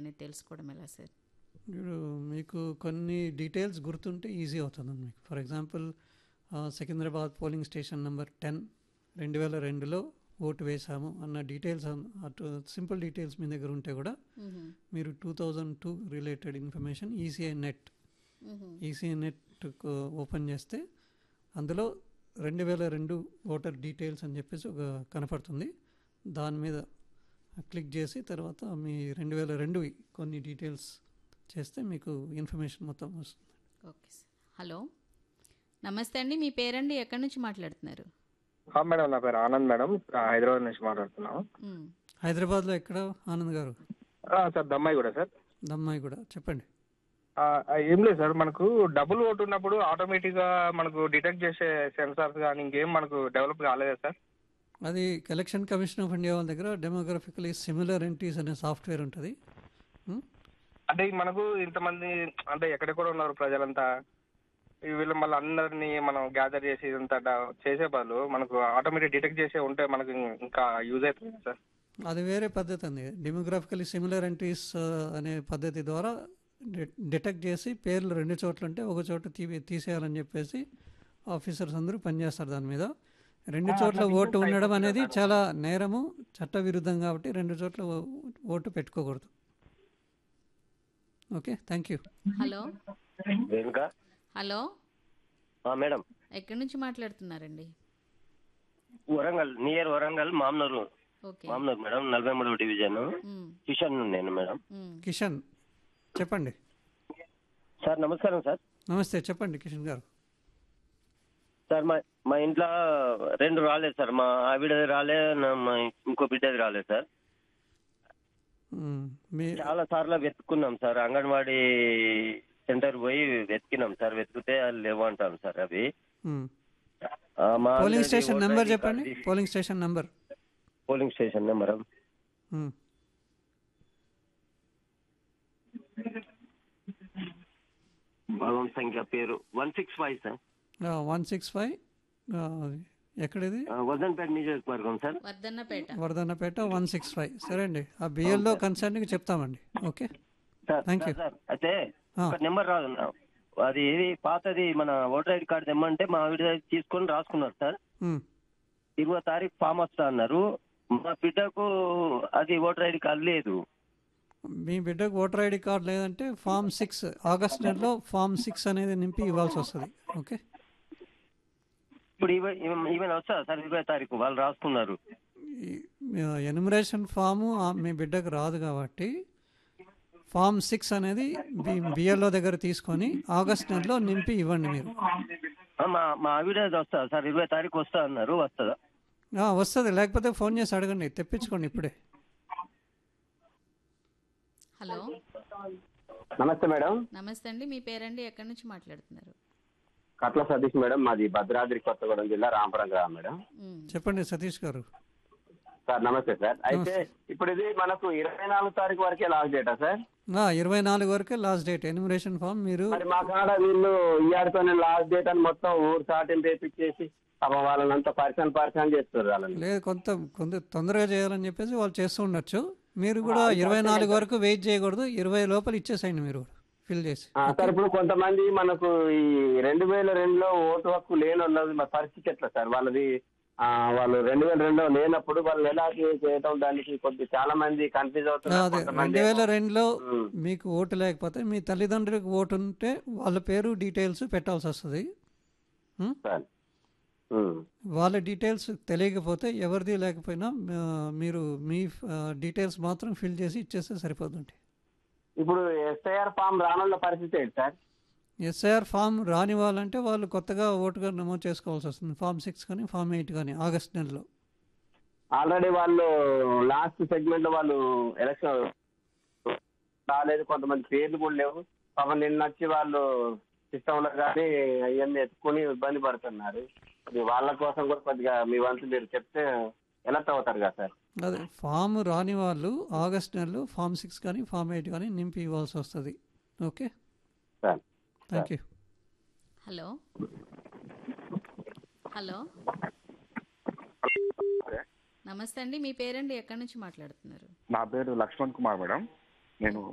అనేది తెలుసుకోవడం ఎలా సార్ ఇప్పుడు మీకు కొన్ని డీటెయిల్స్ గుర్తుంటే ఈజీ అవుతుంది మీకు for example Secunderabad polling station number ten రెండు వేల రెండులో ఓటు వేశాము అన్న డీటెయిల్స్ అటు సింపుల్ డీటెయిల్స్ మీ దగ్గర ఉంటే కూడా మీరు two thousand two related information ECI net ECI net open చేస్తే అందులో రెండు వేల రెండు ఓటర్ డీటెయిల్స్ అని చెప్పేసి ఒక కనపడుతుంది దాని మీద క్లిక్ చేసి తర్వాత మీ రెండు వేల రెండువి కొన్ని డీటెయిల్స్ చేస్తే మీకు ఇన్ఫర్మేషన్ మొత్తం వస్తుంది ఓకే సార్ హలో నమస్తే అండి మీ పేరండి ఎక్కడి నుంచి మాట్లాడుతున్నారు ఆ, మేడం నా పేరు ఆనంద్ మేడం ఆ, హైదరాబాద్ నుంచి మాట్లాడుతున్నాం మ్మ్. హైదరాబాద్లో ఎక్కడ ఆనంద్ గారు ఆ, సార్ దమ్మాయి కూడా సార్ దమ్మాయి కూడా చెప్పండి ఆ, ఆ, ఏం లేదు సార్ మనకు డబుల్ ఓటు ఉన్నప్పుడు ఆటోమేటిక్ గా మనకు డిటెక్ట్ చేసే సెన్సార్స్ కానీ ఇంకేం మనకు డెవలప్ కాలేదా సార్ అది ఎలక్షన్ కమిషన్ ఆఫ్ ఇండియా వాళ్ళ దగ్గర డెమోగ్రఫికలీ సిమిలర్ ఎంట్రీస్ అనే సాఫ్ట్వేర్ ఉంటుంది ఉం? అంటే మనకు ఇంతమంది అంటే ఎక్కడెక్కడ ఉన్నారు ప్రజలంతా ఈ వీళ్ళు మళ్ళీ అందరినీ మనం గ్యాదర్ చేసి ఇదంతా డ- చేసే బదులు మనకు ఆటోమేటిక్ డిటెక్ట్ చేసే ఉంటే మనకు ఇం- ఇంకా యూజ్ అవుతుంది కదా సార్ అది వేరే పద్ధతి అండి డెమోగ్రాఫికలీ సిమిలర్ ఎంట్రీస్ అనే పద్ధతి ద్వారా డిటెక్ట్ చేసి పేర్లు రెండు చోట్ల ఉంటే ఒక చోట తీ తీసేయాలని చెప్పేసి ఆఫీసర్స్ అందరూ పనిచేస్తారు దాని మీద రెండు చోట్ల ఓటు ఉండడం అనేది చాలా నేరము చట్ట విరుద్ధం కాబట్టి రెండు చోట్ల ఓ- ఓటు పెట్టుకోకూడదు okay thank you hello Renuka hello ఆ, మేడం ఎక్కడి నుంచి మాట్లాడుతున్నారండి Warangal near Warangal Mamnoor okay Mamnoor madam నలభై మూడవ డివిజన్ మ్మ్. కిషన్ నేను మేడం మ్మ్. కిషన్ చెప్పండి సార్ నమస్కారం సార్ నమస్తే చెప్పండి కిషన్ గారు సార్ మా మా ఇంట్లో రెండు రాలేదు సార్ మా ఆవిడది రాలే నా- మా ఇంకో బిడ్డది రాలేదు సార్ మ్, మీ చాలా సార్లు వెతుక్కున్నాం సార్ అంగన్వాడీ సెంటర్ పోయి వెతికినాం సార్ వెతికితే అది లేవంటాం సార్ అవి మ్. ఆ, మా పోలింగ్ ఆవిడది స్టేషన్ ఓటర్ నెంబర్ ఐడి చెప్పండి కార్డు తీసి- polling station number polling station number మ్. భాగం సంఖ్య పేరు one six five sir one six five ఎక్కడిది ఆ, వజన్పేట నియోజకవర్గం sir Wardhannapet Wardhannapet one six five సరే అండి ఆ బిఎల్లో కన్సర్న్కి చెప్తామండి okay sir Thank sir, you. Sir అయితే ఆ. ఒక నెంబర్ రాదు నా- అది ఏది పాతది మన ఓటర్ ఐడి కార్డు తెమ్మంటే మా ఆవిడ తీసుకొని రాసుకున్నారు సార్ మ్. ఇరవై తారీఖు ఫామ్ వస్తా అన్నారు మా బిడ్డకు అది ఓటర్ ఐడి కార్డు లేదు మీ బిడ్డకు ఓటర్ ఐడి కార్డు లేదంటే ఫామ్ సిక్స్ ఆగస్ట్ నెలలో ఫామ్ సిక్స్ అనేది నింపి ఇవ్వాల్సి వస్తుంది ఓకే ఇప్పుడు ఈవెన్ ఈవెన్ వస్తా సార్ ఇరవై తారీఖు వాళ్ళు రాసుకున్నారు ఎన్యుమరేషన్ ఫాము ఆ మీ బిడ్డకు రాదు కాబట్టి ఫామ్ సిక్స్ అనేది బిఎల్ఓ దగ్గర తీసుకొని ఆగస్ట్ నెలలో నింపి ఇవ్వండి మీరు ఆ, మా మా ఆవిడ వస్తా సార్ ఇరవై తారీఖు వస్తా అన్నారు వస్తుందా ఆ, వస్తుంది లేకపోతే ఫోన్ చేసి అడగండి తెప్పించుకోండి ఇప్పుడే హలో నమస్తే మేడం నమస్తే అండి మీ పేరండి ఎక్కడి నుంచి మాట్లాడుతున్నారు కట్ల సతీష్ మేడం మాది భద్రాద్రి కొత్తగూడెం జిల్లా రాంపురం గ్రామం మేడం మ్మ్. చెప్పండి సతీష్ గారు సార్ నమస్తే సార్ అయితే ఇప్పుడు ఇది మనకు ఇరవై నాలుగు తారీఖు వరకే లాస్ట్ డేటా సార్ ఇరవై నాలుగు వరకే లాస్ట్ డేట్ ఎన్యుమరేషన్ ఫామ్ మీరు మరి మా కాడ వీళ్ళు ఇయ్యాడితోనే లాస్ట్ డేట్ అని మొత్తం ఊరు చాటింపు వేపించేసి పాపం వాళ్ళని అంతా పరిచయం పరిచయం చేస్తారు వాళ్ళని లేదు కొంత కొంత తొందరగా చేయాలని చెప్పేసి వాళ్ళు చేస్తూ ఉండొచ్చు మీరు కూడా ఇరవై నాలుగు వరకు వెయిట్ చేయకూడదు ఇరవై లోపల ఇచ్చేసేయండి మీరు ఫిల్ చేసి ఆ, సార్ ఇప్పుడు కొంతమంది మనకు ఈ రెండు వేల రెండులో ఓటు హక్కు లేని వాళ్ళది మరి పరిస్థితి ఎట్లా సార్ వాళ్ళది ఆ, వాళ్ళు రెండు వేల రెండులో లేనప్పుడు వాళ్ళు ఎలా చేయటం దానికి కొద్ది చాలా మంది కన్ఫ్యూజ్ అవుతున్నారు అదే కొంతమంది రెండు వేల రెండులో ఉమ్. మీకు ఓటు లేకపోతే మీ తల్లిదండ్రులకు ఓటు ఉంటే వాళ్ళ పేరు డీటెయిల్స్ పెట్టాల్సి వస్తుంది ఉం? సార్ ఉమ్. వాళ్ళ డీటెయిల్స్ తెలియకపోతే ఎవరిది లేకపోయినా ఆ, మీరు మీ డీటెయిల్స్ మాత్రం ఫిల్ చేసి ఇచ్చేస్తే సరిపోతుంది ఇప్పుడు ఎస్ఐఆర్ ఫామ్ రానున్న పరిస్థితి ఏంటి సార్ ఎస్ఐఆర్ ఫామ్ రాని వాళ్ళంటే వాళ్ళు కొత్తగా ఓటుగా నమోదు చేసుకోవాల్సి వస్తుంది ఫామ్ సిక్స్ కానీ ఫామ్ ఎయిట్ కానీ ఆగస్ట్ నెలలో ఆల్రెడీ వాళ్ళు లాస్ట్ సెగ్మెంట్ లో వాళ్ళు ఎలక్షన్ రాలేదు కొంతమంది పేర్లు కూడా లేవు పాపం నిన్న వచ్చి వాళ్ళు సిస్టమ్ లో కానీ అవన్నీ ఎత్తుకుని ఇబ్బంది పడుతున్నారు అది వాళ్ళ కోసం కూడా కొద్దిగా మీ వంతు మీరు చెప్తే ఎలక్ట్ అవుతారు కదా సార్ అదే ఫామ్ రాని వాళ్ళు ఆగస్ట్ నెలలో ఫామ్ సిక్స్ కానీ ఫామ్ ఎయిట్ కానీ నింపి ఇవ్వాల్సి వస్తుంది okay sir thank you hello hello నమస్తే అండి మీ పేరండి ఎక్కడి నుంచి మాట్లాడుతున్నారు నా పేరు లక్ష్మణ్ కుమార్ మేడం నేను